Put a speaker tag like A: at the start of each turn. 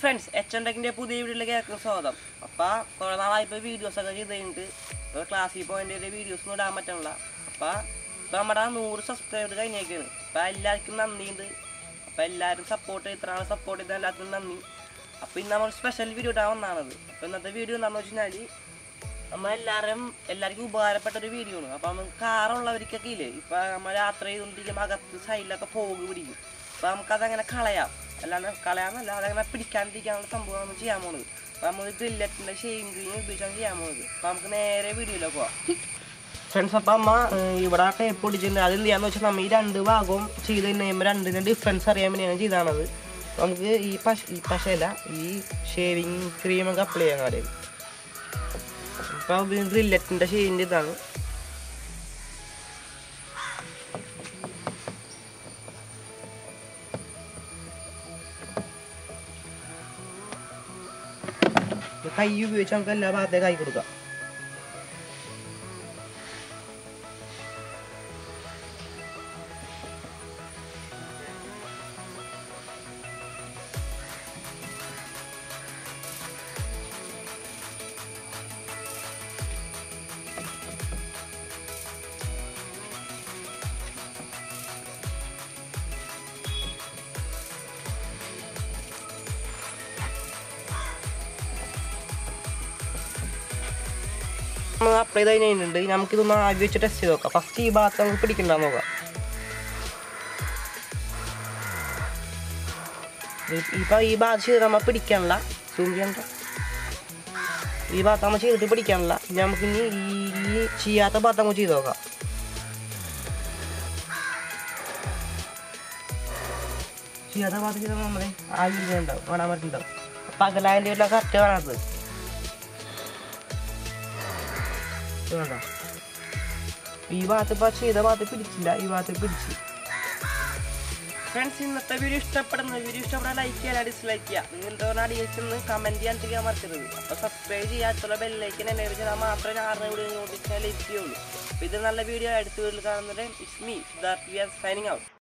A: friends H N ടെക്കിൻ്റെ പുതിയ വീഡിയോയിലേക്ക് ഏവർക്കും സ്വാഗതം അപ്പോൾ കുറേ നാളായിപ്പോൾ വീഡിയോസൊക്കെ ചെയ്ത് കഴിഞ്ഞിട്ട് ഇപ്പോൾ ക്ലാസ്സിൽ പോയിൻ്റെ വീഡിയോസ് ഒന്നും ഇടാൻ പറ്റണില്ല അപ്പോൾ ഇപ്പോൾ നമ്മുടെ ആ നൂറ് സബ്സ്ക്രൈബർ കഴിഞ്ഞേക്കാണ് അപ്പോൾ എല്ലാവർക്കും നന്ദിയുണ്ട് അപ്പോൾ എല്ലാവരും സപ്പോർട്ട് ഇത്ര നാൾ സപ്പോർട്ട് ചെയ്ത എല്ലാവർക്കും നന്ദി അപ്പോൾ ഇന്ന് നമ്മൾ സ്പെഷ്യൽ വീഡിയോ ഇടാൻ വന്നതാണത് അപ്പോൾ ഇന്നത്തെ വീഡിയോ എന്താണെന്ന് വെച്ച് കഴിഞ്ഞാൽ നമ്മളെല്ലാവരും എല്ലാവർക്കും ഉപകാരപ്പെട്ട ഒരു വീഡിയോ ആണ് അപ്പോൾ നമുക്ക് കാറുള്ളവർക്കൊക്കെ ഇല്ലേ ഇപ്പം നമ്മൾ യാത്ര ചെയ്തുകൊണ്ടിരിക്കുമ്പോൾ അകത്ത് സൈഡിലൊക്കെ ഫോഗ് പിടിക്കും അപ്പോൾ നമുക്കതങ്ങനെ കളയാം അല്ലാണ്ട് കളയാമെന്നല്ല അതങ്ങനെ പിടിക്കാണ്ടിരിക്കാനുള്ള സംഭവം നമ്മൾ ചെയ്യാൻ പോകുന്നത് അപ്പോൾ നമ്മൾ ഗ്രില്ലറ്റിൻ്റെ ഷെയിം ക്രീം ഉപയോഗിച്ചാണ് ചെയ്യാൻ പോകുന്നത് അപ്പോൾ നമുക്ക് നേരെ വീഡിയോയിലേക്ക് പോവാം ഫ്രണ്ട്സ് അപ്പം അമ്മ ഏഹ്, ഇവിടെ ടേപ്പ് പൊടിച്ചിട്ടുണ്ട് അത് എന്ത് ചെയ്യാന്ന് വെച്ചാൽ നമ്മൾ ഈ രണ്ട് ഭാഗവും ചെയ്ത് കഴിയുമ്പോൾ രണ്ടിൻ്റെ ഡിഫറൻസ് അറിയാൻ വേണ്ടിയാണ് ചെയ്താണത് നമുക്ക് ഈ പശ ഈ പശയല്ല ഈ ഷേവിങ് ക്രീമൊക്കെ അപ്ലൈ ചെയ്യാൻ കാര്യം അപ്പോൾ ഗ്രില്ലറ്റിൻ്റെ ഷെയിൻ്റെ ഇതാണ് ഇത് കൈ ഉപയോഗിച്ച് നമുക്ക് എല്ലാ ഭാഗത്തേക്ക് കൈ കൊടുക്കാം നമ്മൾ അപ്ലൈ ചെയ്ത് കഴിഞ്ഞിട്ടുണ്ട് ഇനി നമുക്കിതൊന്ന് ആവി വെച്ച് ടെസ്റ്റ് ചെയ്ത് നോക്കാം ഫസ്റ്റ് ഈ ഭാഗത്ത് നമുക്ക് പിടിക്കണ്ടെന്ന് നോക്കാം ഇപ്പം ഈ ഭാഗത്ത് ചെയ്ത് നമ്മൾ പിടിക്കാനുള്ള സൂം ചെയ്യണ്ട ഈ ഭാഗത്ത് നമ്മൾ ചെയ്തിട്ട് പിടിക്കാനുള്ള ഇനി നമുക്കിനി ഈ ചെയ്യാത്ത ഭാഗത്ത് നമുക്ക് ചെയ്ത് നോക്കാം ചെയ്യാത്ത ഭാഗത്ത് ചെയ്താൽ നമ്മളെ ആവി ഉണ്ടാവും കാണാൻ പറ്റുന്നുണ്ടാവും പകലായതിൻ്റെ എല്ലാം കറക്റ്റ് കാണാത്തത് ഇത് കണ്ടോ ഈ ഭാഗത്ത് ഇപ്പൊ ചെയ്ത ഭാഗത്ത് പിടിച്ചില്ല ഈ ഭാഗത്ത് പിടിച്ച് ഫ്രണ്ട്സ് ഇന്നത്തെ വീഡിയോ ഇഷ്ടപ്പെടുന്ന വീഡിയോ ഇഷ്ടപ്പെടാൻ ലൈക്ക് ചെയ്യാൻ ഡിസ്ലൈക്ക് ചെയ്യുക നിങ്ങൾ എന്താ അടിയിച്ചെന്ന് കമന്റ് ചെയ്യാൻ ചെയ്യാൻ മറക്കരുത് അപ്പോൾ സബ്സ്ക്രൈബ് ചെയ്യാത്തുള്ള ബെല്ലൈക്കൻ എന്നെ ചെയ്താൽ മാത്രമേ ഞാൻ ആറിനെ വീഡിയോ നോട്ടിച്ചാൽ ലഭിക്കുകയുള്ളൂ അപ്പോൾ ഇത് നല്ല വീഡിയോ അടുത്ത വീഡിയോയിൽ കാണുന്നത് it's me that we are signing out